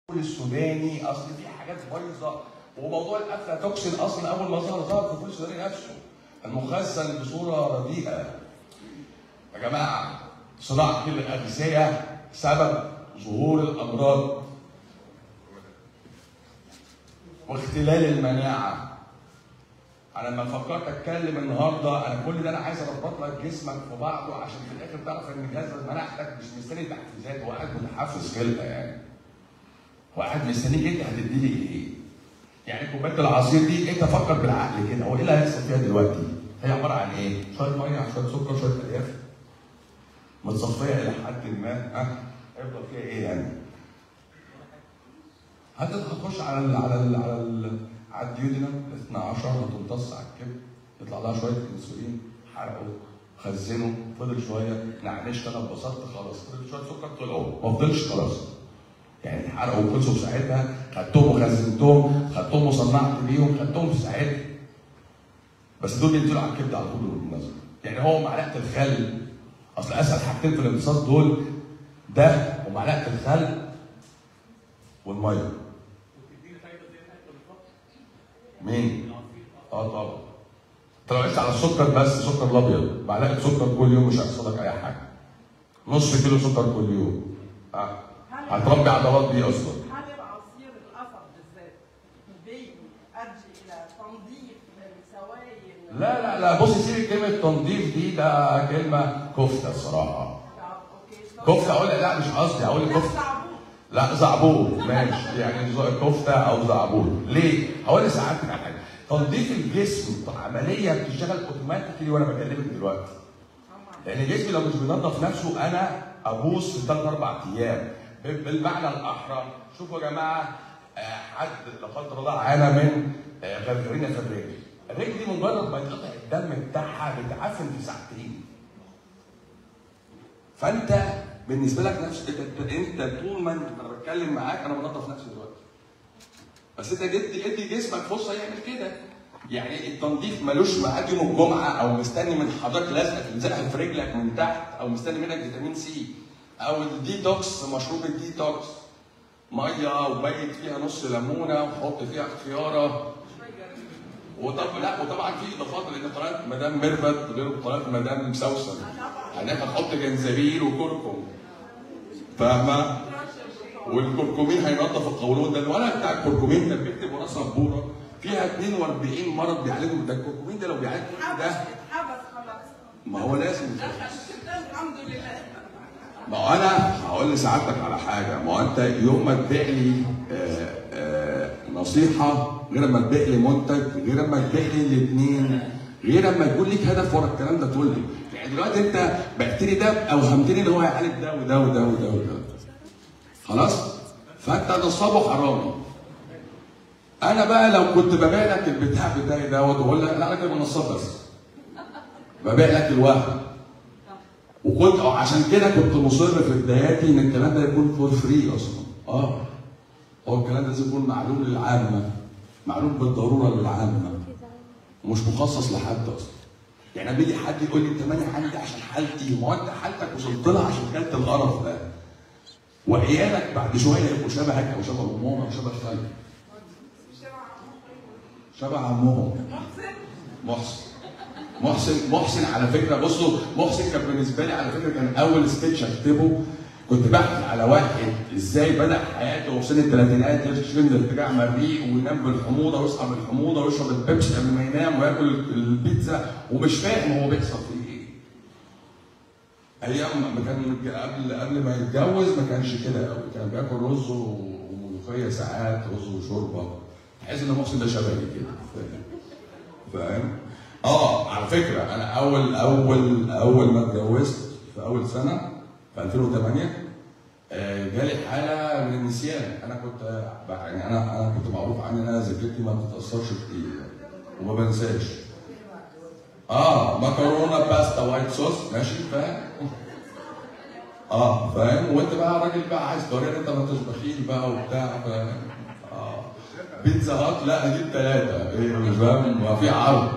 السوداني اصل في حاجات بايظه وموضوع الافلاتوكسين اصلا اول ما ظهر ظهر في الفول السوداني نفسه المخزن بصوره رديئه يا جماعه صناعه الاغذيه سبب ظهور الامراض واختلال المناعه انا لما فكرت اتكلم النهارده انا كل ده انا عايز اربط لك جسمك في بعضه عشان في الاخر تعرف ان جهاز مناعتك مش مستني تحفيزات هو قاعد متحفز خلقه يعني هو قاعد مستنيك انت هتدي لي ايه؟ يعني كوبايه العصير دي انت فكر بالعقل كده هو ايه اللي هيحصل فيها دلوقتي؟ هي عباره عن ايه؟ شويه ميه على شويه سكر شويه الياف متصفيه الى حد ما ها هيفضل فيها ايه يعني؟ هت- هتخش على ال على ال على ال على الديودينم 12 هتمتص على الكبد يطلع لها شويه انسولين حرقه خزنه فضل شويه نعنشت انا اتبسطت خلاص فضل شويه سكر طلعوا ما فضلش خلاص يعني حرقوا وخلصوا في ساعتها خدتهم وخزنتهم خدتهم وصنعت بيهم خدتهم في ساعتها بس دول بينزلوا على الكبد على طول بالمناسبه يعني هو معلقه الخل اصل اسهل حاجتين في الامتصاص دول ده ومعلقه الخل والميه مين؟ اه طبعا انت لو عشت على السكر بس السكر الابيض معلقه سكر كل يوم مش هيحصل لك اي حاجه نص كيلو سكر كل يوم اه هتربي عضلات دي اصلا هل العصير القصب بالذات بيؤدي الى تنظيف السوائل لا لا لا بصي سيبي كلمه تنظيف دي ده كلمه كفته الصراحه اوكي كفته اقول لا مش قصدي اقول لا كفته صعبون لا زعبوط ماشي يعني ز- كفته او زعبوط ليه؟ هقول لساعتك على حاجه تنظيف الجسم عمليه بتشتغل اوتوماتيكلي وانا بكلمك دلوقتي لان جسمي لو مش بينظف نفسه انا ابوظ في ثلاث اربع ايام ب- بالمعنى الاحرى شوفوا يا جماعه آه، حد لا قدر الله عانى من آه، غرغرينه في الرجل الرجل دي مجرد ما يتقطع الدم بتاعها بتعفن في ساعتين فانت بالنسبه لك نفس انت انت طول ما انت انا بتكلم معاك انا بنظف نفسي دلوقتي بس انت ادي ادي جسمك فرصه يعمل كده يعني التنظيف ملوش ميعاد يوم الجمعه او مستني من حضرتك لازقه تلزقها في رجلك من تحت او مستني منك فيتامين سي او الديتوكس مشروب الديتوكس ميه وبيت فيها نص ليمونه وحط فيها خياره وطب لا وطبعا في اضافات لان قناه مدام ميرفت غير قناه مدام سوسن هناك هتحط جنزبيل وكركم فاهمه؟ والكركمين هينظف القولون ده الولد بتاع الكركمين ده بيكتب وراه سبوره فيها 42 مرض بيعالجوا ده الكركمين ده لو بيعالج كل ده اتحبس خلاص ما هو لازم يتحبس. الحمد لله ما هو انا هقول لسعادتك على حاجه ما هو انت يوم ما تبيع لي آه، آه، نصيحه غير ما تبيع لي منتج غير ما تبيع لي الاثنين غير ما يكون ليك هدف ورا الكلام ده كله يعني دلوقتي انت بعت لي ده اوهمتني ان هو هيعالج ده وده وده وده وده خلاص فانت نصابه حرامي انا بقى لو كنت ببيع لك البتاع بتاعي دوت واقول لك لا انا كده نصاب بس ببيع لك الوهم وكنت أو عشان كده كنت مصر في بداياتي ان الكلام ده يكون فور فري اصلا اه هو الكلام ده لازم يكون معلوم للعامه معلوم بالضروره للعامه ومش مخصص لحد اصلا يعني لما يجي حد يقول لي انت ماني عندي عشان حالتي ما هو انت حالتك وصلت لها عشان كلت القرف ده وعيالك بعد شويه يبقوا شبهك او شبه امهم او شبه خالك شبه عمهم محسن محسن محسن على فكره بصوا محسن كان بالنسبه لي على فكره كان اول سكتش اكتبه كنت بحكي على واحد ازاي بدا حياته وفي سن الثلاثينات يشتغل من ارتجاع مريء وينام بالحموضه ويصحى من الحموضه ويشرب البيبسي قبل ما ينام وياكل البيتزا ومش فاهم هو بيحصل فيه ايه. ايام ما كان قبل قبل ما يتجوز ما كانش كده قوي كان بياكل رز وملوخيه ساعات رز وشوربه تحس ان محسن ده شبهي كده فاهم؟ فاهم؟ اه على فكره انا اول اول اول ما اتجوزت في اول سنه في 2008 آه، جالي حاله من النسيان انا كنت يعني انا انا كنت معروف عني ان انا ذاكرتي ما بتتاثرش كتير وما بنساش اه مكرونه باستا وايت صوص ماشي فاهم اه فاهم وانت بقى راجل بقى عايز توريني انت ما انتش بخيل بقى وبتاع فاهم اه بيتزا هات لا اجيب ثلاثه ايه مش فاهم ما في عرض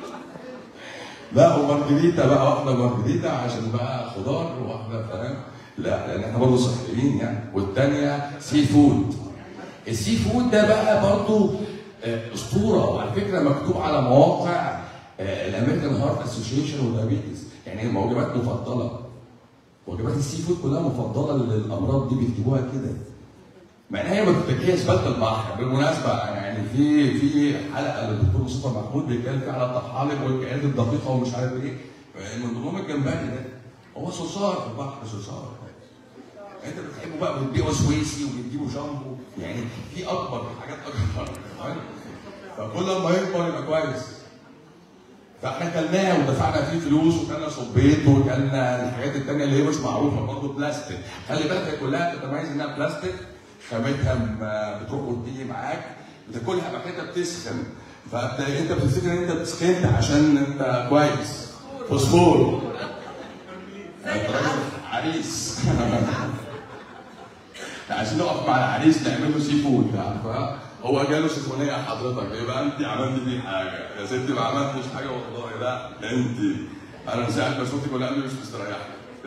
لا ومارجريتا بقى واحده مارجريتا عشان بقى خضار وواحده فاهم لا لان احنا برضه صحيين يعني والثانيه سي فود السي فود ده بقى برضه آه، اسطوره وعلى فكره مكتوب على مواقع الامريكان هارت اسوشيشن ودايابيتس يعني وجبات مفضله وجبات السي فود كلها مفضله للامراض دي بيكتبوها كده مع ان هي ما بتتكيس زباله البحر بالمناسبه يعني في في حلقه للدكتور مصطفى محمود بيتكلم فيها على الطحالب والكائنات الدقيقه ومش عارف ايه من ضمنهم الجمبري ده هو صرصار في البحر صرصار انت بتحبه بقى وتبيعه سويسي وبتجيبه جامبو يعني في اكبر حاجات اكبر فاهم؟ فكل ما يكبر يبقى كويس فاحنا كلناه ودفعنا فيه فلوس وكلنا صبيت وكلنا الحاجات التانية اللي هي مش معروفه برضه بلاستيك خلي بالك هي كلها بتتميز انها بلاستيك خامتها م- بتروح وتيجي معاك بتاكلها بعد كده بتسخن فانت بتفتكر ان انت بتسخنت عشان انت كويس فوسفور انت راجل عريس عايزين نقف مع العريس نعمل له سي فود عارفه هو جاله سخونيه حضرتك يبقى انت عملت فيه حاجه يا ستي ما عملتش حاجه والله لا انت انا من ساعه ما شفتك ولا قلبي مش مستريح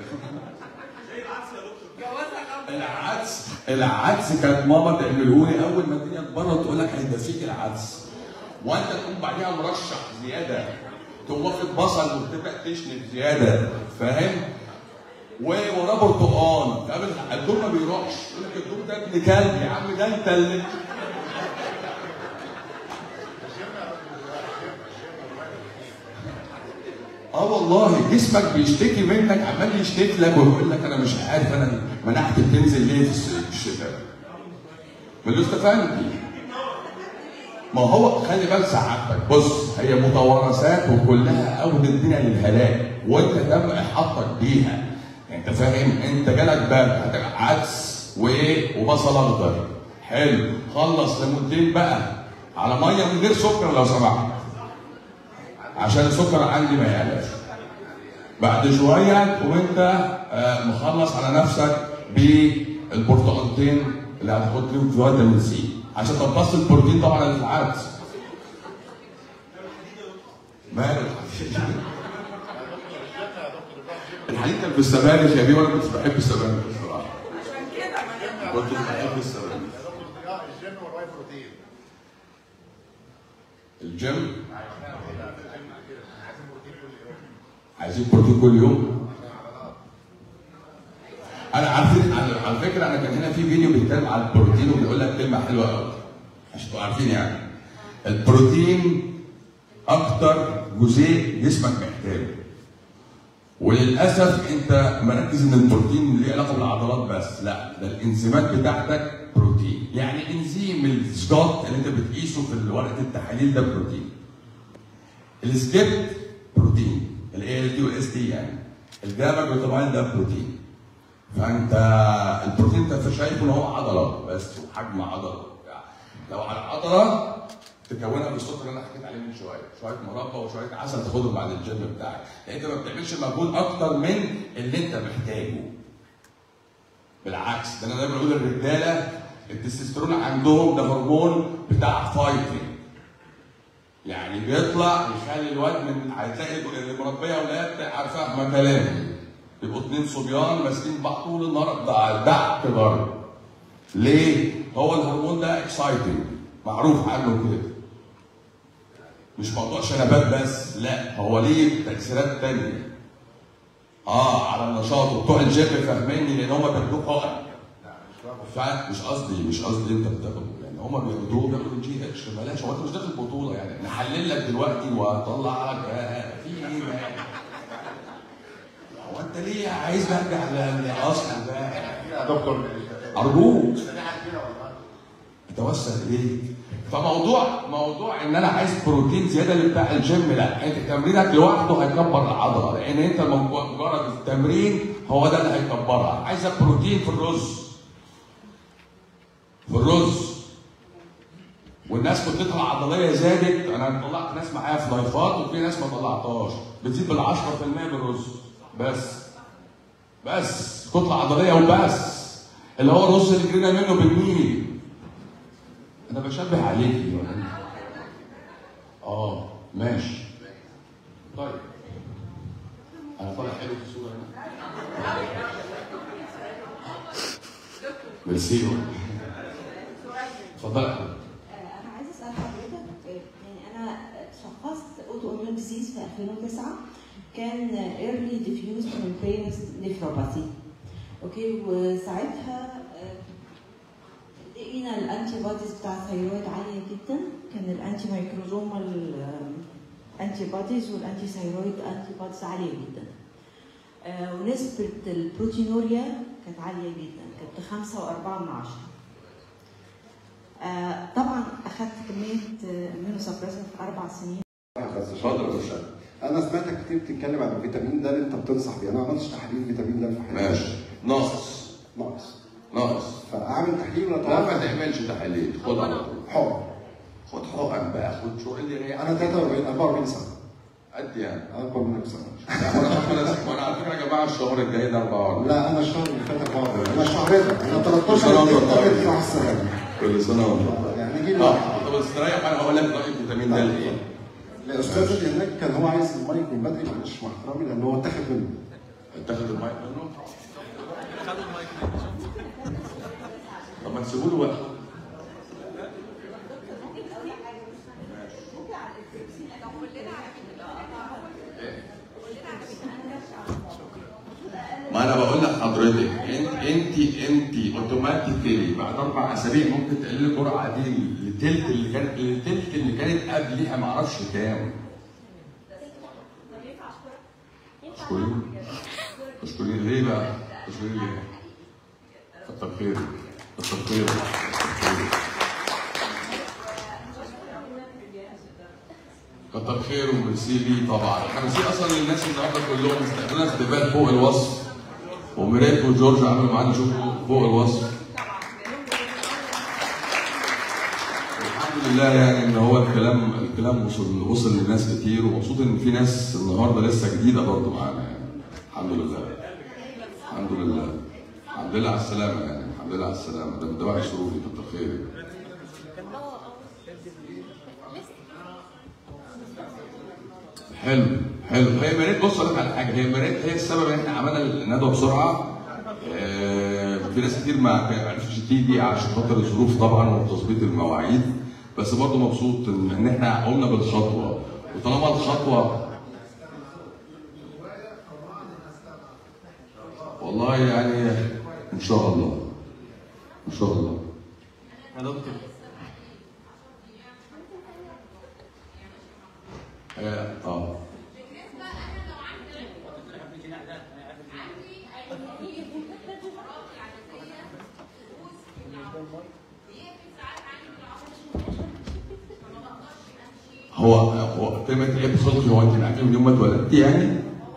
جوازها قبل العدس العدس كانت ماما تعمله لي اول ما الدنيا تبرد تقول لك هيدفيك العدس وانت تقوم بعديها مرشح زياده تقوم واخد بصل وتبدا تشنب زياده فاهم؟ ووراه برتقال فقابل الدور ما بيروحش يقول لك الدور ده ابن كلب يا عم ده انت اللي اه والله جسمك بيشتكي منك عمال يشتكي لك ويقول لك انا مش عارف انا مناعتي بتنزل ليه في الس- في الشتاء من الاستفندي ما هو خلي بالك سعادتك بص هي متوارثات وكلها اول الدنيا للهلاك وانت تم احاطتك بيها انت فاهم انت جالك برد هتبقى عدس وايه وبصل اخضر حلو خلص ليمونتين بقى على ميه من غير سكر لو سمحت عشان السكر عندي ما يعلاش بعد شويه وانت آه، مخلص على نفسك بالبرتقالتين اللي هتحط فيهم فيتامين سي عشان تمتص البروتين طبعا اللي في العدس ماله الحديد الحديد كان في السبانخ يا بيه وانا كنت بحب السبانخ بصراحه عشان كده ما كنت بحب السبانخ الجيم والواي بروتين الجيم عايزين بروتين كل يوم عايزين بروتين كل يوم انا عارفين على على فكره انا كان هنا في فيديو بيتكلم على البروتين وبيقول لك كلمه حلوه قوي عشان تبقوا عارفين يعني البروتين اكتر جزيء جسمك محتاجه وللاسف انت مركز ان البروتين ليه علاقه بالعضلات بس لا ده الانزيمات بتاعتك بروتين يعني انزيم السكوت اللي انت بتقيسه في ورقه التحاليل ده بروتين السكيبت بروتين الاي ال تي والاس تي يعني الجاما جلوتامين ده بروتين فانت البروتين انت شايفه ان هو عضله بس وحجم عضله وبتاع. لو على العضله تكونها بالسكر اللي انا حكيت عليه من شويه شويه مربى وشويه عسل تاخدهم بعد الجيم بتاعك لان انت ما بتعملش مجهود اكتر من اللي انت محتاجه بالعكس ده انا دايما بقول للرجاله التستوستيرون عندهم ده هرمون بتاع فايتنج يعني بيطلع يخلي الواد من هتلاقي المربيه اولاد عارفه ما كلامي يبقوا اتنين صبيان ماسكين بعض طول النهار ده دعك برضه ليه؟ هو الهرمون ده اكسايتنج معروف عنه كده مش موضوع شنبات بس لا هو ليه تاثيرات تانية اه على النشاط وبتوع الجيم فاهميني لان هم بياخدوه قائم فمش قصدي مش قصدي انت بتاخده يعني هم بياخدوه بياخدوا جي اتش بلاش هو انت مش داخل بطوله يعني نحلل لك دلوقتي واطلع لك آه، في ايه بقى؟ هو انت ليه عايز نرجع للاصل ده؟ يا دكتور ارجوك دي حاجه كده والله اتوسل اليك فموضوع موضوع ان انا عايز بروتين زياده اللي بتاع الجيم لا انت تمرينك لوحده هيكبر العضله لان انت مج- مجرد التمرين هو ده اللي هيكبرها عايزه بروتين في الرز في الرز والناس كتلتها العضليه زادت انا طلعت ناس معايا في لايفات وفي ناس ما طلعتهاش بتزيد بال 10% بالرز بس بس كتله عضليه وبس اللي هو الرز اللي جرينا منه بالميل انا بشبه عليك يعني اه ماشي طيب انا طالع حلو في الصوره هنا ميرسي اتفضل يا حبيبي. انا عايزه اسال حضرتك يعني انا شخصت اوتو اميون ديزيز في 2009 كان ايرلي ديفيوز ميمبرينس نيفروباثي اوكي وساعتها آه، لقينا الانتي بوديز بتاع الثيرويد عاليه جدا كان الانتي مايكروزومال انتي بوديز والانتي ثيرويد انتي بوديز عاليه جدا آه، ونسبه البروتينوريا كانت عاليه جدا كانت 5 و4 من عشرة آه، طبعا اخذت كميه اميونو في اربع سنين بس اتفضل يا استاذ انا سمعتك كتير بتتكلم عن فيتامين د اللي انت بتنصح بيه انا ما عملتش تحليل فيتامين د في حياتي ماشي ناقص ناقص ناقص فاعمل تحليل ولا لا ما توقف تعملش تحاليل خد على طول حر خد حقن بقى خد شو اللي هي انا 43 44 سنه قد يعني انا اكبر منك بسنه لا، وانا وانا وانا على فكره يا جماعه الشهر الجاي ده 44 لا انا الشهر اللي فات 44 انا شهرين انا 13 سنة وأنت يوم طيب. مع السلامه كل سنه وانت طيب. يعني جيل اه واحد طب استريح انا هقول لك راي فيتامين ده ايه الاستاذ اللي هناك كان هو عايز المايك من بدري معلش مع احترامي لان هو اتاخد منه اتاخد المايك منه طب ما تسيبوا له وقت ما انا بقول لك حضرتك انت انت انت اوتوماتيكلي بعد اربع اسابيع ممكن تقلل الجرعه دي لتلت اللي كانت لتلت اللي كانت قبليها ما اعرفش كام اشكري اشكري ليه بقى؟ اشكري ليه؟ كتر خيرك كتر خيرك كتر خيره وميرسي ليه طبعا احنا ميرسي اصلا للناس النهارده كلهم استقبلنا استقبال فوق الوصف وميريت وجورج عملوا معانا شغل فوق الوصف الحمد لله يعني ان هو الكلام الكلام وصل وصل لناس كتير ومبسوط ان في ناس النهارده لسه جديده برضه معانا يعني الحمد لله الحمد لله الحمد لله على السلامه يعني الحمد لله على السلامه ده من دواعي سروري كتر خيرك حلو حلو هي مريت بص اقول لك على حاجه هي مريت هي السبب ان احنا عملنا الندوه بسرعه آه، في ناس كتير ما عرفتش تيجي عشان خاطر الظروف طبعا وتظبيط المواعيد بس برضه مبسوط ان إن احنا قمنا بالخطوه وطالما الخطوه والله يعني ان شاء الله ان شاء الله يا دكتور اه آه. هو هو كلمة عيب خلقي هو انت عارفين من يوم ما اتولدت يعني؟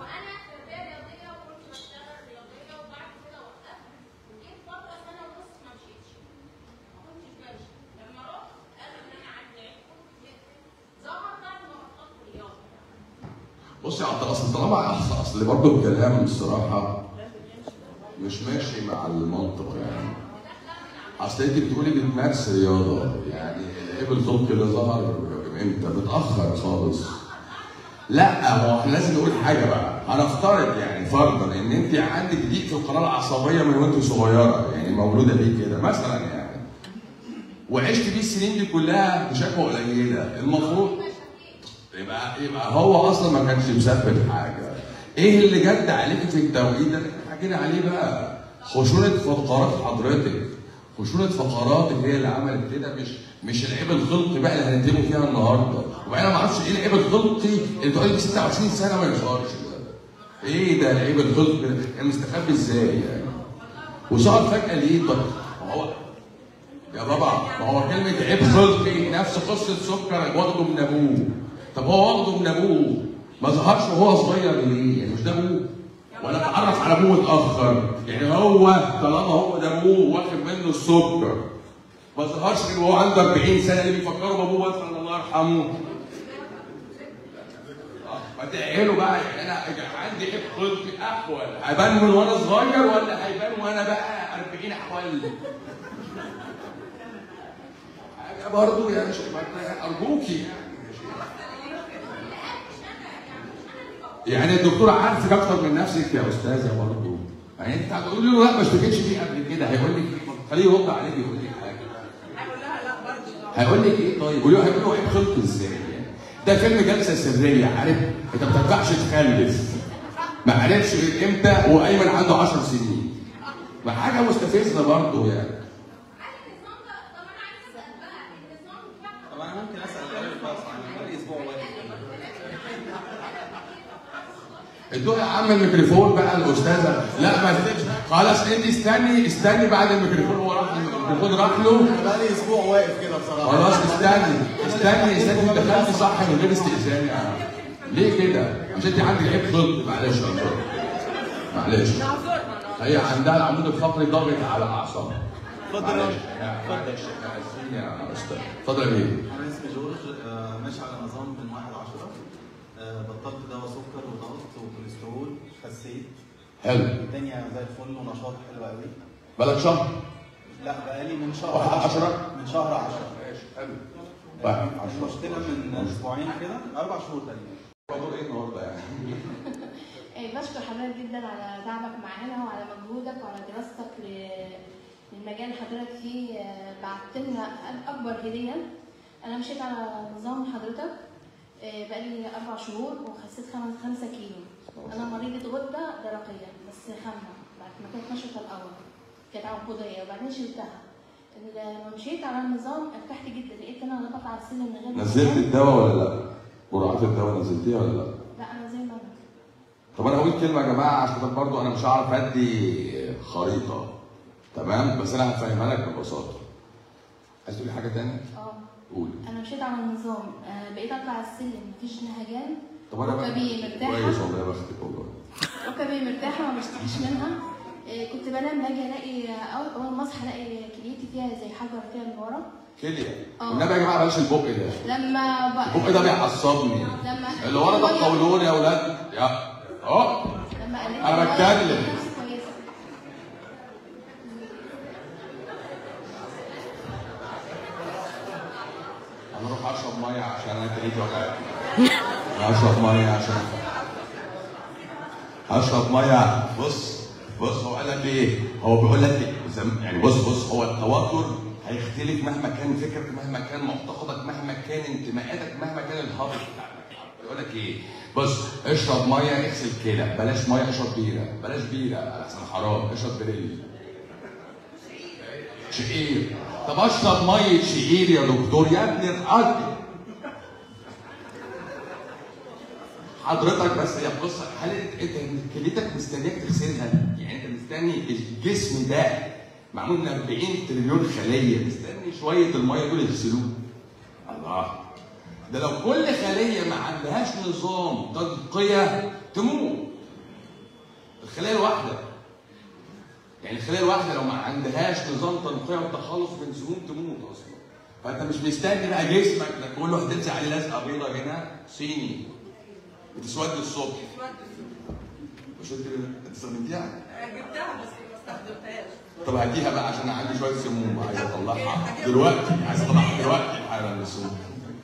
بصي يا عبد اصل طالما اصل اصل برضه الكلام الصراحه مش ماشي مع المنطق يعني اصل انت بتقولي بتمارس رياضه يعني العيب الخلقي اللي ظهر امتى؟ متاخر خالص لا ما هو احنا لازم نقول حاجه بقى هنفترض يعني فرضا ان انت عندك ضيق في القناه العصبيه من وانت صغيره يعني مولوده بيه كده مثلا يعني وعشت بيه السنين دي كلها بشكوى قليله المفروض يبقى يبقى هو اصلا ما كانش مسبب حاجه ايه اللي جد عليك في التوقيت ده اللي احنا حكينا عليه بقى خشونه فقرات حضرتك خشونه فقراتك هي اللي عملت كده مش مش العيب الخلقي بقى اللي هنتكلم فيها النهارده وانا ما اعرفش ايه العيب الخلقي اللي تقول لي 26 سنه ما يظهرش ده ايه ده العيب الخلقي ده كان مستخبي ازاي يعني وظهر فجاه ليه طب ما هو يا بابا ما هو كلمة عيب خلقي نفس قصة سكر واخده من أبوه طب هو واخده من أبوه ما ظهرش وهو صغير ليه؟ يعني مش ده أبوه ولا اتعرف على أبوه متأخر يعني هو طالما هو ده أبوه واخد منه السكر ما ظهرش غير وهو عنده 40 سنة اللي بيفكروا بأبوه مثلا الله يرحمه ما تعقلوا بقى يعني انا عندي عيب خلقي احول هيبان من وانا صغير ولا هيبان وانا بقى 40 احول حاجه برضه يعني شيء ارجوكي يعني يعني الدكتور عارفك اكتر من نفسك يا استاذه برضه يعني انت هتقول له لا ما اشتكيتش فيه قبل كده هيقول لك خليه يرد عليك يقول لك حاجه هقول لها لا برضه هيقول لك ايه طيب؟ قولي له هيقول له عيب خلقه ازاي يعني؟ ده فيلم جلسه سريه عارف؟ انت ما بتنفعش تخلف ما عرفش غير امتى وايمن عنده 10 سنين ما حاجه مستفزه برضه يعني طب انا ممكن اسال الاول بس انا بقالي اسبوع واقف ادوا يا عم الميكروفون بقى الاستاذه لا ما تقدرش خلاص انت استني استني بعد الميكروفون هو راح الميكروفون راح له انا بقالي اسبوع واقف كده بصراحه خلاص استني استني استني انت دخلت صح من غير استئذان يا عم ليه كده؟ مش انت عندك عيب خلق معلش يا دكتور. معلش نعذرنا هي عندها العمود الفقري ضاغط على اعصابها اتفضل معلش. يا معلش. يا استاذ اتفضل يا بيه انا اسمي جورج آه، ماشي على نظام من 1 10 آه، بطلت دواء سكر وضغط وكوليسترول خسيت حلو الدنيا زي الفل ونشاط حلو قوي بقالك شهر لا بقالي من شهر واحد 10 عشرة؟ من شهر 10 ماشي حلو واحد المشكله من اسبوعين كده اربع شهور تقريبا الموضوع ايه النهارده يعني؟ إيه، بشكر حضرتك جدا على دعمك معانا وعلى مجهودك وعلى دراستك ل- للمجال اللي حضرتك فيه آه، بعت لنا اكبر هديه انا مشيت على نظام حضرتك آه، بقالي اربع شهور وخسيت خمس خمسة كيلو انا مريضه غده درقيه بس خامه بعد ما كانت نشطه الاول كانت عنقوديه وبعدين شلتها لما مشيت على النظام ارتحت جدا لقيت ان انا بطلع على السلم من غير ما نزلت أنام. الدواء ولا لا؟ جرعات الدواء نزلتيها ولا لا؟ لا انا زي ما انا طب انا هقول كلمه يا جماعه عشان برضو انا مش هعرف ادي خريطه تمام بس انا هفهمها لك ببساطه عايز تقولي حاجه تانية؟ اه قولي انا مشيت على النظام آه، بقيت اطلع السلم مفيش نهجان طب انا ركبي كويس مرتاحه والله يا بختك والله ركبي مرتاحه ما بشتكيش منها آه، كنت بنام باجي الاقي اول اول ما اصحى الاقي كليتي فيها زي حجر كده من ورا كليه آه. والنبي يا جماعه بلاش البق ده لما بقى البق ده بيعصبني لما اللي ورا ده القولون يا اولاد يا اه لما قالت أنا لي بتكلم. نفسي كويسه انا اروح اشرب ميه عشان انا كليتي وجعتني اشرب ميه عشان اشرب ميه بص بص هو قال لك ايه؟ هو بيقول لك زم- يعني بص بص هو التوتر هيختلف مهما كان فكرك مهما كان معتقدك مهما كان انتماءاتك مهما كان الهابط بتاعك يقول لك ايه؟ بص اشرب ميه اغسل كلى بلاش ميه اشرب بيره بلاش بيره احسن حرام اشرب بريل شعير طب اشرب ميه شعير يا دكتور يا ابن الارض حضرتك بس يا بص هل انت انت كليتك مستنياك تغسلها؟ يعني انت مستني الجسم ده معمول من 40 تريليون خليه مستني شويه الميه دول يغسلوه. الله ده لو كل خليه ما عندهاش نظام تنقيه تموت. الخليه الواحده يعني الخليه الواحده لو ما عندهاش نظام تنقيه وتخلص من سموم تموت اصلا. فانت مش مستني بقى جسمك ده كله هتنزل عليه لزقه بيضه هنا صيني بتسود الصبح مش انت انت استخدمتيها؟ جبتها بس ما استخدمتهاش طب هاتيها بقى عشان انا عندي شويه سموم عايز اطلعها دلوقتي عايز اطلعها دلوقتي حالا من السموم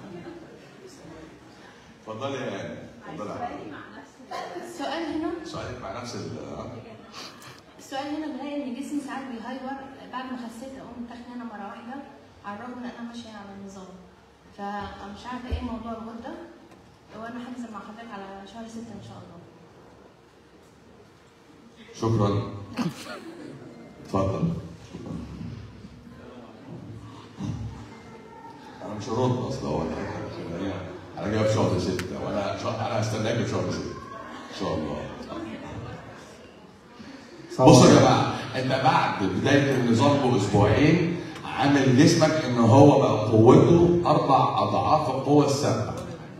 اتفضلي يا هاني اتفضلي يا هاني. السؤال هنا سؤالك مع نفس ال السؤال هنا بلاقي ان جسمي ساعات بيهايبر بعد ما خسيت اقوم تخنانه مره واحده على الرغم ان انا ماشيه على النظام فمش عارفه ايه موضوع الغده وانا هنزل مع حضرتك على شهر ستة ان شاء الله شكرا اتفضل شكرا انا مش هرد اصلا هو انا انا جاي في شهر ستة وانا شهر انا هستناك في شهر ستة ان شاء الله بصوا يا جماعه انت بعد بدايه النظام باسبوعين عامل جسمك ان هو بقى قوته اربع اضعاف القوه السابقه.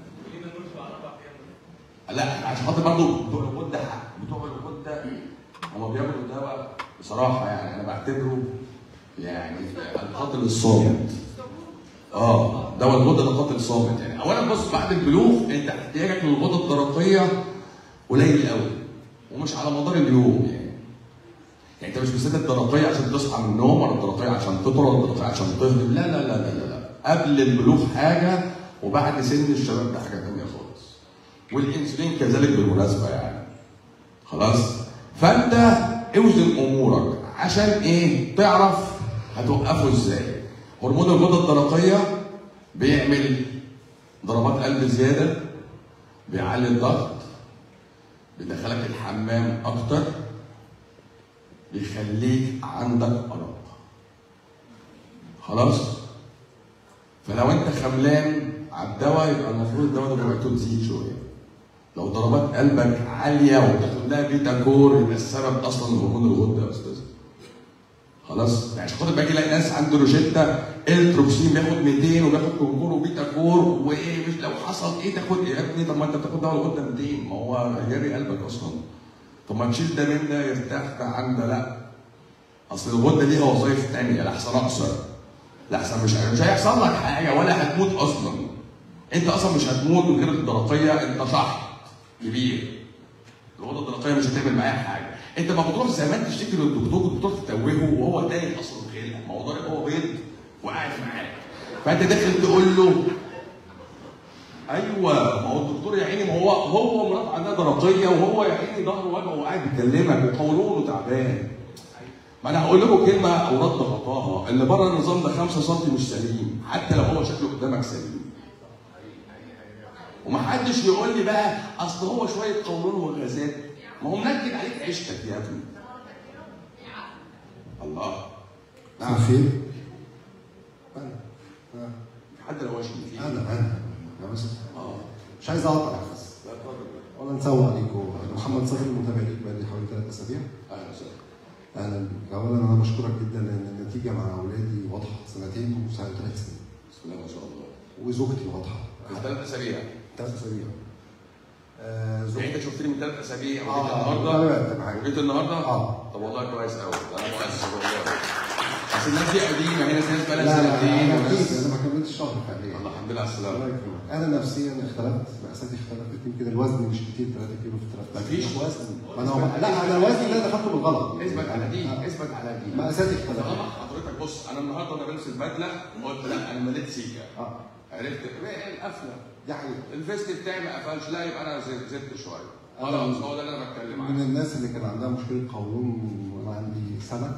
لا عشان خاطر برضه بتوع الغده بتوع الغده هم بياخدوا دواء بصراحه يعني انا بعتبره يعني القاتل الصامت. اه دواء الغده ده قاتل صامت يعني اولا بص بعد البلوغ انت احتياجك للغده الدرقيه قليل قوي ومش على مدار اليوم يعني يعني انت مش مستني الدرقيه عشان تصحى من النوم ولا الدرقيه عشان تفطر ولا الدرقيه عشان تهضم لا لا لا لا لا لا قبل البلوغ حاجه وبعد سن الشباب ده حاجه ثانيه خالص والانسولين كذلك بالمناسبه يعني خلاص فانت اوزن امورك عشان ايه تعرف هتوقفه ازاي؟ هرمون الغده الدرقيه بيعمل ضربات قلب زياده بيعلي الضغط بيدخلك الحمام اكتر بيخليك عندك ارق خلاص فلو انت خملان على الدواء يبقى المفروض الدواء ده جرعته تزيد شويه لو ضربات قلبك عاليه وتاخد لها بيتا كور يبقى السبب اصلا هرمون الغده يا استاذ خلاص يعني عشان خاطر باجي الاقي ناس عنده روجيتا التروكسين بياخد 200 وبياخد كونكور وبيتا كور وايه مش لو حصل ايه تاخد ايه يا ابني طب ما انت بتاخد دواء الغده 200 ما هو هيجري قلبك اصلا طب ما تشيل ده من ده يرتاح ده عن ده لا اصل الغده ليها وظائف ثانيه لحسن اقصر لحسن مش مش هيحصل لك حاجه ولا هتموت اصلا انت اصلا مش هتموت من غير الدرقيه انت شحط كبير الغده الدرقيه مش هتعمل معايا حاجه انت ما بتروح زمان تشتكي للدكتور الدكتور تتوهه وهو تايه اصلا خلق ما هو ضارب هو بيض وقاعد معاك فانت داخل تقول له ايوه ما هو الدكتور يا عيني ما هو هو مراته عندها درقيه وهو يا عيني ظهره وجعه وقاعد بيكلمك وقولونه تعبان ما انا هقول لكم كلمه اوراد ضغطاها اللي بره النظام ده 5 سم مش سليم حتى لو هو شكله قدامك سليم ومحدش يقول لي بقى اصل هو شويه قولون وغازات ما هو منكد عليك عيشتك يا ابني الله نعم فين؟ انا انا حد لو واشم فيه انا انا أنا بس اه مش عايز اقطع بس لا اتفضل ولا نسوي عليكم أنا محمد صبري متابع ليك بقالي حوالي ثلاث اسابيع اهلا وسهلا اهلا بك. اولا انا بشكرك جدا لان النتيجه مع اولادي واضحه سنتين وثلاث سنين بسم الله ما شاء الله وزوجتي واضحه ثلاث اسابيع ثلاث اسابيع آه يعني زوجتي انت شفتني من ثلاث اسابيع آه، وجيت آه، النهارده أنا بقى معاك. وجيت النهارده آه. طب والله كويس قوي انا مؤسف والله بس الناس دي قديمه هنا في ناس لا بقى لا لها لا سنتين انا وناس- اكيد انا ما كملتش شهر فعليا الله الحمد لله على الله السلامه يكرمك انا نفسيا اختلفت مقاساتي اختلفت يمكن الوزن مش كتير 3 كيلو في 3 مفيش وزن ما انا لا انا الوزن اللي انا دخلته بالغلط اثبت على دي آه. اثبت على دي مقاساتي اختلفت طالما حضرتك بص انا النهارده انا بلبس البدله وقلت لا انا مليت سيكه اه عرفت ايه القفله دي حقيقة الفيست بتاعي ما قفلش لا يبقى انا زدت زدت شويه خلاص هو ده اللي انا بتكلم من عنه الناس اللي كان عندها مشكلة قولون وانا عندي سنة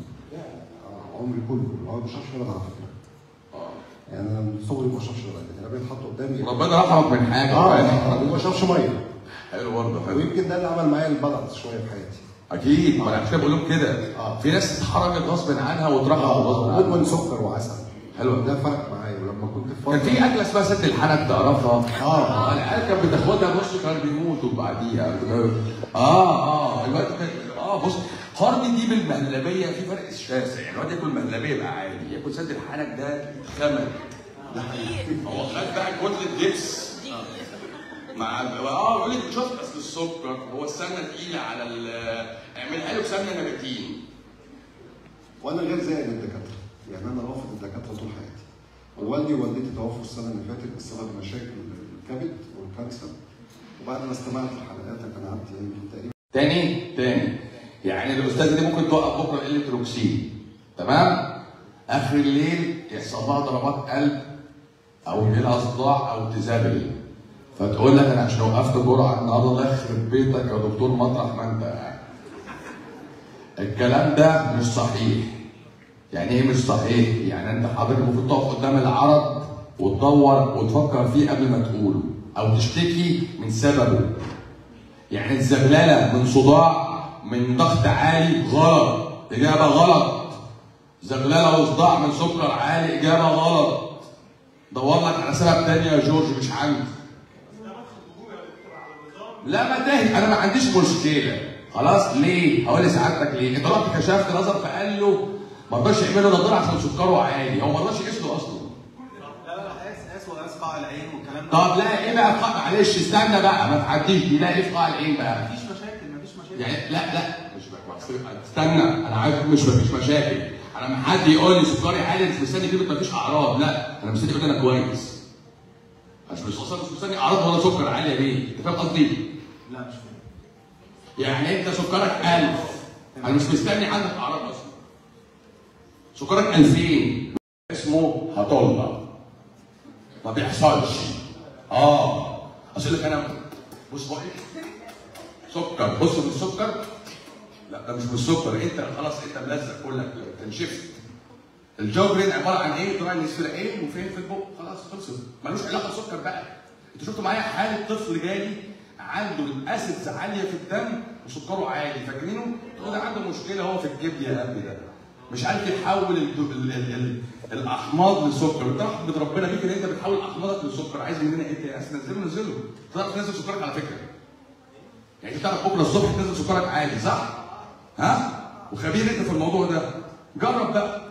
آه، عمري كله هو ما بشربش لبن على فكرة اه يعني انا من صغري ما بشربش لبن لكن انا بيتحط قدامي ربنا رحمك من حاجه اه فاهم؟ آه، وما بشربش مية حلو برضه حلو ويمكن ده اللي عمل معايا البالانس شوية في حياتي اكيد ما انا عشان كده بقول لهم كده آه. في ناس اتحركت غصب عنها واترفعت غصب مدمن عنها سكر وعسل حلو. ده فرق معايا ولما كنت في كان في فترة اكله اسمها سد الحنك تعرفها اه العيال كانت بتاخدها بص كانوا بيموتوا بعديها اه اه الوقت كان اه بص قرن دي بالمهلبيه في فرق شاسع يعني الواد ياكل مهلبيه يبقى عادي ياكل سد الحنك ده ثمن ده حقيقي هو خد بقى كتله جبس مع ال- اه يقول لك شفت اصل السكر هو السمنه تقيله على ال- اعملها له بسمنه نباتين وانا غير زي الدكاتره يعني انا رافض الدكاتره طول حياتي ووالدي ووالدتي توفوا السنه اللي فاتت بسبب مشاكل الكبد والكانسر وبعد ما استمعت لحلقاتك انا قعدت يمكن تقريبا تاني تاني يعني الاستاذ دي ممكن توقف بكره قله تروكسين تمام اخر الليل يحصل لها ضربات قلب او يجي لها صداع او تزابل فتقول لك انا عشان وقفت جرعه النهارده الله يخرب بيتك يا دكتور مطرح ما انت قاعد الكلام ده مش صحيح يعني ايه مش صحيح؟ يعني انت حضرتك المفروض تقف قدام العرض وتدور وتفكر فيه قبل ما تقوله او تشتكي من سببه يعني الزبلله من صداع من ضغط عالي غلط اجابه غلط زبلله وصداع من سكر عالي اجابه غلط دور لك على سبب تاني يا جورج مش عندي لا ما تهي انا ما عنديش مشكله خلاص ليه؟ هقول لسعادتك ليه؟ انت رحت كشفت نظر فقال له ما رضاش يعمل له نظاره عشان سكره عالي هو ما رضاش يقيس له اصلا لا لا قاس قاس وقاس قاع العين والكلام ده طب لا ايه بقى في قاع معلش استنى بقى ما تعديش دي لا ايه في قاع العين بقى مفيش مشاكل مفيش مشاكل يعني لا لا مش بقى استنى انا عارف مش مفيش مشاكل انا لما حد يقول لي سكري عالي مش مستني كلمه مفيش اعراض لا انا مستني يقول لي انا كويس مش مش اصلا مش مستني اعراض ولا سكر عاليه ليه انت فاهم قصدي لا مش فاهم يعني انت سكرك 1000 انا مش مستني عندك اعراض اصلا سكرك 2000 اسمه هطلة ما بيحصلش اه اصل لك انا بص بقى سكر بص من السكر لا ده مش من السكر انت خلاص انت ملزق كلك انت نشفت الجو برين عباره عن ايه؟ دراي نسفير ايه وفين في البق خلاص خلصت ملوش علاقه بالسكر بقى انتوا شفتوا معايا حاله طفل جالي عنده الاسيدز عاليه في الدم وسكره عالي فاكرينه؟ تقول ده عنده مشكله هو في الكبد يا ابني ده مش عارف يحول ال ال ال ال الاحماض لسكر انت رحمه ربنا بيك ان انت بتحول احماضك لسكر عايز مننا ايه تاني؟ عايز تنزله نزله تعرف تنزل سكرك على فكره يعني انت تعرف بكره الصبح تنزل سكرك عالي صح؟ ها؟ وخبير انت في الموضوع ده جرب بقى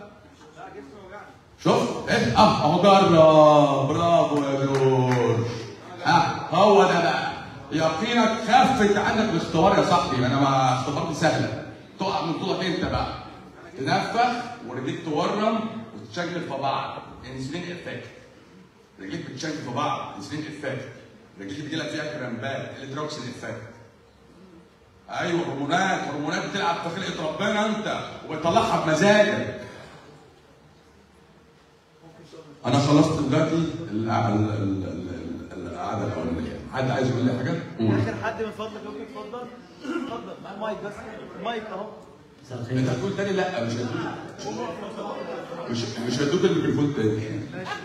شوف ايه اه اهو جرب برافو يا جورج ها هو ده بقى يقينك خفت عنك الاختبار يا صاحبي انا ما اختبارتي سهله تقع من طولك انت بقى تنفخ ورجليك تورم وتتشكل في بعض انسولين افكت رجليك بتشكل في بعض انسولين افكت رجليك بيجي لك فيها كرامبات الادروكسين افكت ايوه هرمونات هرمونات بتلعب في خلقه ربنا انت وبتطلعها بمزاجك انا خلصت دلوقتي القع- ال- ال- ال- ال- القعده الاولانيه حد عايز يقول لي حاجه؟ قول اخر حد من فضلك ممكن اتفضل اتفضل مع المايك بس المايك اهو انت هتقول تاني لا مش هدوك مش مش هدوك الميكروفون تاني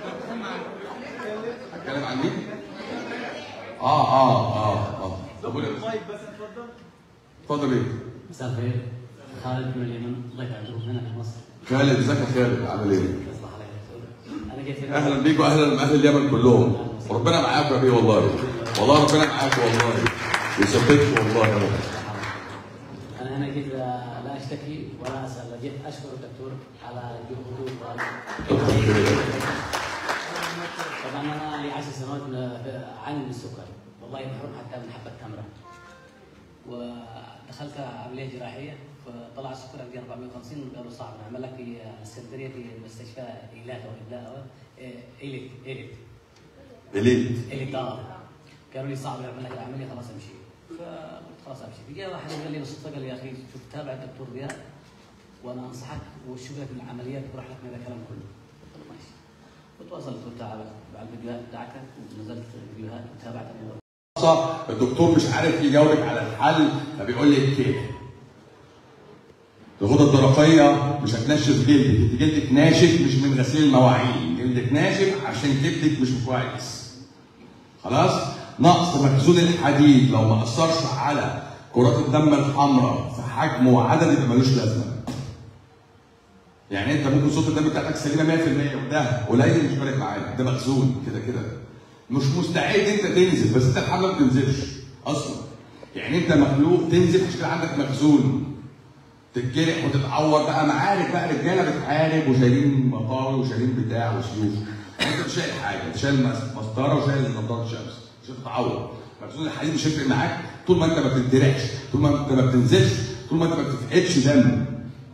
هتكلم عن مين؟ اه اه اه اه طب قول يا أستاذ. المايك بس اتفضل اتفضل ايه؟ مساء الخير خالد من اليمن الله يبارك هنا في مصر خالد ازيك يا خالد عامل ايه؟ يصلح عليك انا جيت هنا اهلا بيك واهلا باهل اليمن كلهم وربنا معاك يا بيه والله والله ربنا معاك والله يثبتك والله يا رب انا هنا جيت لا لا اشتكي ولا اسال جيت اشكر الدكتور على جهوده طبعا انا لي 10 سنوات من- اعاني من السكر والله محروم حتى من حبه تمره ودخلت عمليه جراحيه فطلع السكر عندي 450 قالوا صعب نعمل لك في اسكندريه في مستشفى ايلات او ابداء ايليت ايليت اليت اللي اه قالوا لي صعب اعمل لك العمليه خلاص امشي فقلت خلاص امشي فجاء واحد قال لي بالصدفه قال لي يا اخي شوف تابع الدكتور ضياء وانا انصحك وشغلك بالعمليات وراح لك من هذا الكلام كله قلت له ماشي وتواصلت قلت على على الفيديوهات بتاعتك ونزلت فيديوهات وتابعت الموضوع الدكتور مش عارف يجاوبك على الحل فبيقول لك كده الغدة الدرقية مش هتنشف جلدك، انت جلدك ناشف مش من غسيل المواعين، جلدك ناشف عشان كبدك مش كويس. خلاص؟ نقص مخزون الحديد لو ما اثرش على كرات الدم الحمراء في حجم وعدد يبقى ملوش لازمه. يعني انت ممكن صوت الدم بتاعتك سليمه 100% وده قليل مش فارق معاك، ده مخزون كده كده. مش مستعد انت تنزل بس انت الحمله ما بتنزلش اصلا. يعني انت مخلوق تنزل عشان كده عندك مخزون. تتجرح وتتعور بقى معارك بقى رجاله بتحارب وشايلين مطاوي وشايلين بتاع وسيوف يعني انت مش شايل حاجه انت شايل مس- مسطره وشايل نظاره شمس مش هتتعور مخزون الحديد مش هيفرق معاك طول ما انت ما بتتجرحش طول ما انت ما بتنزلش طول ما انت ما بتفقدش دم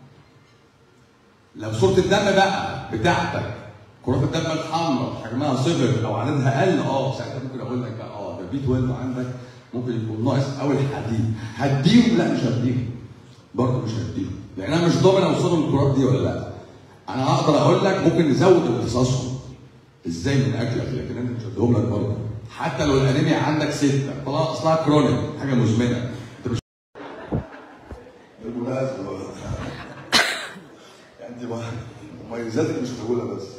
لو صوره الدم بقى بتاعتك كرات الدم الحمراء حجمها صغر او عددها قل اه ساعتها ممكن اقول لك بقى اه ده بي 12 عندك ممكن يكون ناقص قوي الحديد هديهم لا مش هديهم برضه مش هديهم لان انا مش ضامن اوصلهم الكرات دي ولا لا انا هقدر اقول لك ممكن نزود امتصاصهم ازاي من اكلك لكن انا مش هديهم لك برضه حتى لو الانيميا عندك سته طلع اصلها كرونيك حاجه مزمنه انت مش بالمناسبة بقى يعني دي مميزاتك مش هقولها بس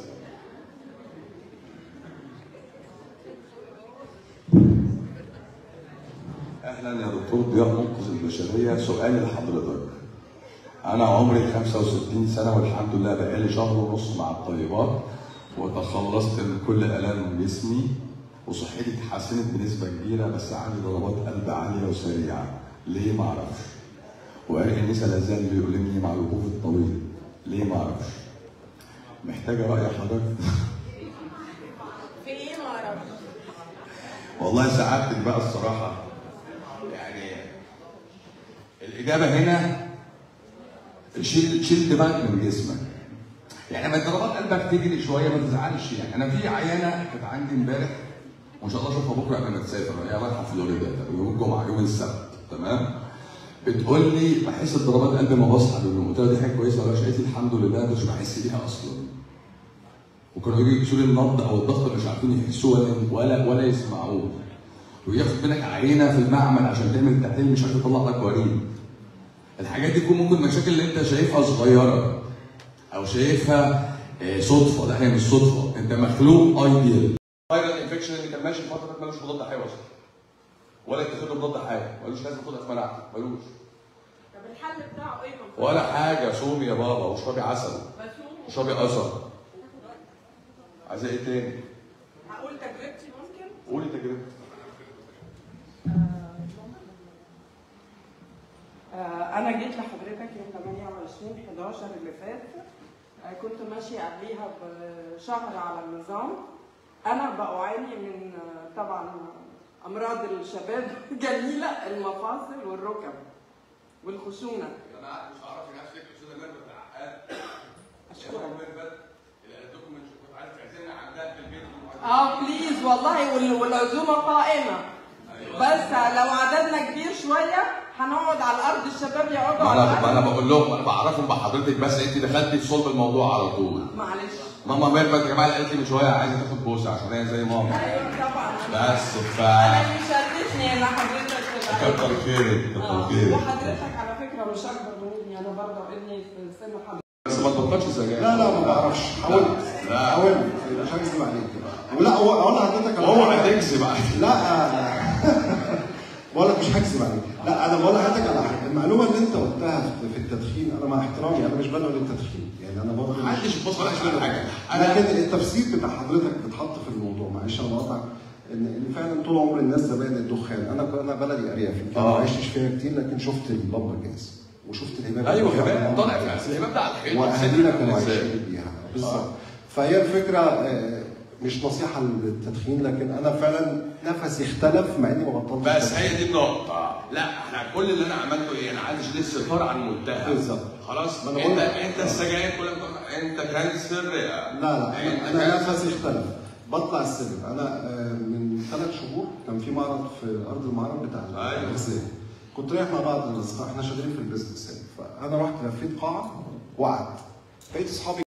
اهلا يا دكتور ضياء منقذ البشريه سؤالي لحضرتك انا عمري 65 سنه والحمد لله بقالي شهر ونص مع الطيبات وتخلصت من كل الام جسمي وصحتي اتحسنت بنسبه كبيره بس عندي ضربات قلب عاليه وسريعه ليه ما اعرفش وعرق النسا لا زال بيؤلمني مع الوقوف الطويل ليه ما اعرفش محتاجه راي حضرتك في ايه ما اعرفش والله سعادتك بقى الصراحة يعني الإجابة هنا شيل شيل دماغك من جسمك يعني لما ضربات قلبك تجري شوية ما تزعلش يعني أنا في عيانة كانت عندي امبارح وإن شاء الله أشوفها بكرة قبل ما تسافر هي رايحة فلوريدا يوم الجمعة يوم السبت تمام بتقول لي بحس بضربات قلبي ما بصحى من النوم قلت لها دي حاجة كويسة ولا قالت لي الحمد لله مش بحس بيها أصلا وكانوا يجوا يقيسوا لي النبض او الضغط مش عارفين يحسوه ولا ولا ولا يسمعوه وياخد منك عينه في المعمل عشان تعمل تحليل مش عارف يطلع لك وريد الحاجات دي تكون ممكن مشاكل اللي انت شايفها صغيره او شايفها آه، صدفه ده هي مش صدفه انت مخلوق ايديال فايرال انفكشن اللي كان ماشي فتره ملوش مضاد حيوي اصلا ولا يتاخد له مضاد حيوي ملوش لازم تاخدها في مناعتك ملوش طب الحل بتاعه ايه كان في- ولا حاجه صومي يا بابا واشربي عسل بسوم واشربي قصب عايزه ايه تاني؟ هقول تجربتي ممكن قولي تجربتك آه، أنا جيت لحضرتك يوم 28 11 اللي فات آه، كنت ماشية قبليها بشهر على النظام أنا بعاني من آه، طبعا أمراض الشباب جميلة المفاصل والركب والخشونة انا مش عارف نفسك استاذه ميرفت العقاد أشكرك ميرفت اللي الدوكيومنت كنت عايز تعزمنا عندها في البيت اه بليز والله وال- والعزومة قائمة بس لو عددنا كبير شوية هنقعد على الأرض الشباب يقعدوا ما على انا ما انا الأرض بقول لهم انا بعرفهم بحضرتك بس انت دخلتي في صلب الموضوع على طول معلش ماما ميرفت يا جماعه قالت لي من شويه عايزه تاخد بوسه عشان هي زي ماما أيوه طبعا بس ف أنا اللي شرفتني إن حضرتك تبقى كتر خيرك كتر آه، خيرك وحضرتك على فكره مش اكبر مني انا برضه ابني في سن حضرتك بس ما تبطلش سجاير لا لا ما بعرفش حاولت لا. حاولت مش هكذب عليك ولا هو اقول لحضرتك على هو حاجة. هتكذب عليك لا بقول لك مش هكذب عليك لا انا بقول لحضرتك على حاجه المعلومه اللي انت قلتها في التدخين انا مع احترامي انا مش بدعو للتدخين يعني انا برضه مش- محدش بص ولا يقول حاجه انا لكن التفسير بتاع حضرتك بتحط في الموضوع معلش انا بقطع ان ان فعلا طول عمر الناس زمان الدخان انا انا بلدي ارياف يمكن آه. ما عشتش فيها كتير لكن شفت اللمبه الجاز وشفت الهباب ايوه اللي فيها كمان اللمبة طالع الجاز. في الهباب ده على الخير واهالينا كانوا إزاي؟ عايشين بيها بالظبط فهي الفكره آه، مش نصيحه للتدخين لكن انا فعلا نفسي اختلف مع اني ما بطلتش بس تدخين. هي دي النقطة، لا احنا كل اللي انا عملته ايه؟ انا عايز اشيل الستار عن المتهم. بالظبط. خلاص؟ ما أنا انت بقول لك. انت السجاير كلها بتقول- انت كانسر لا لا انت انا, أنا كانسر. نفسي اختلف بطلع السلم انا آه، من ثلاث شهور كان في معرض في ارض المعرض بتاع أيوة. الغزال كنت رايح مع بعض الاصدقاء احنا شغالين في البيزنس يعني فانا رحت لفيت قاعه وقعدت بقيت اصحابي